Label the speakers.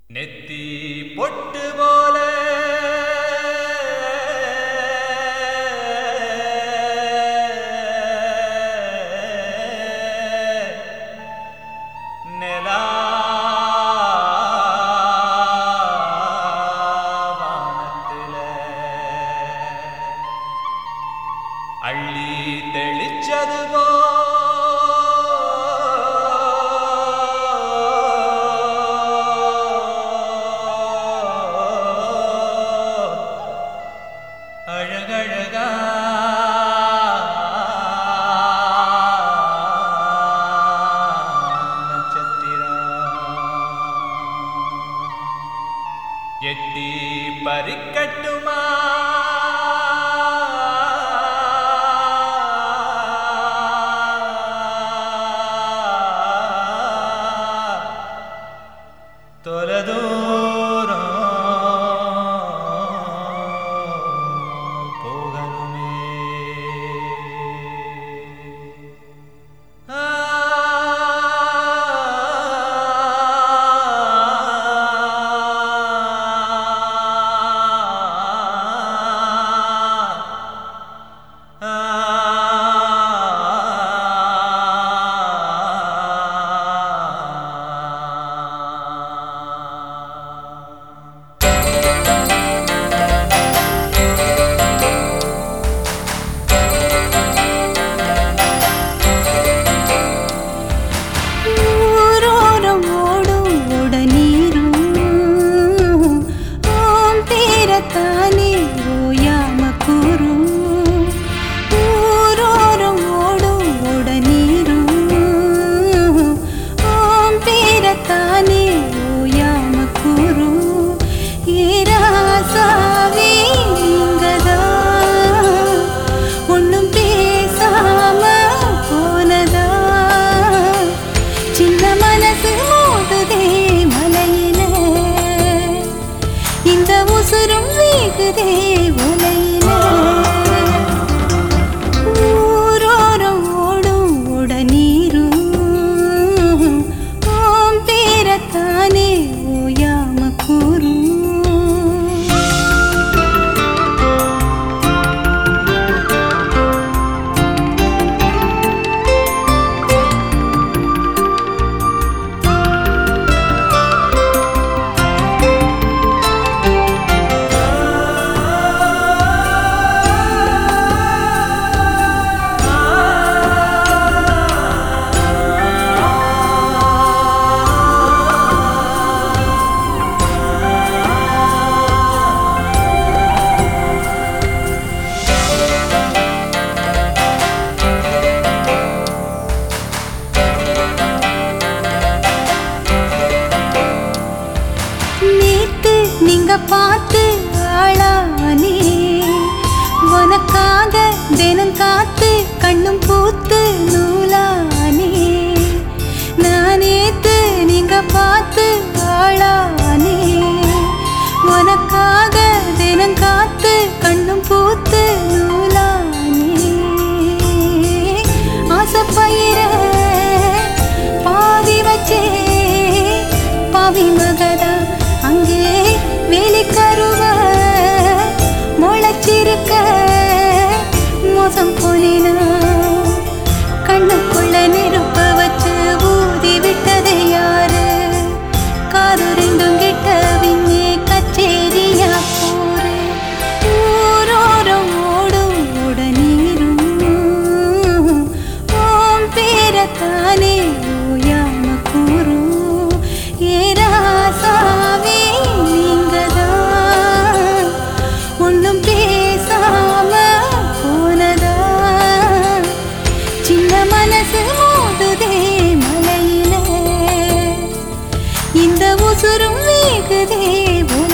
Speaker 1: நெத்தி பொட்டு போல நிலா வானத்தில அள்ளி தெளிச்சது அழகழகா நட்சத்திரம் எட்டி பறிக்கட்டுமா தொலைதூரம் போகணுமே
Speaker 2: ஊரோரம் ஓடும் உடனீரும் ஓம் பேரத்தானே ஓயாம கூறும் ஊரோரம் ஓடும் உடனீரும் ஓம் பேரத்தானே ஓயாம கூறும் ஏராசாவே நீங்கதான் ஒண்ணும் பேசாம போனதா சின்ன மனசு மோதுதே மலையில இந்த உசுரும் வேகுதே உலையில ஊரோரம் ஓடும் உடனீரும் ஓம் பேரத்தானே ஓயாம கூறும் நேத்து நீங்க பார்த்து ஆளானே உனக்காக தினம் காத்து கண்ணும் பூத்து நூலானே நான் நேத்து நீங்க பார்த்து ஆளானே உனக்காக தினம் காத்து கண்ணும் பூத்து நூலானே ஆசப்பயிர பாதி வச்சே பாவி மகதா அங்கே வேலிக்கருவ முளைச்சிருக்க மோசம் போனேனா கண்ணுக்குள்ள நெருப்ப வச்சு ஊதி விட்டது யாரு காது ரெண்டும் கிட்ட விண்ணே கச்சேரியா போரு ஊரோரம் ஓடும் உடனீரும் ஓம் பேரத்தானே ஓயாம கூறும் ஏராசாவே நீங்கதான் ஒண்ணும் பேசாம போனதா சின்ன மனசு மோதுதே மலையில இந்த உசுரும் வேகுதே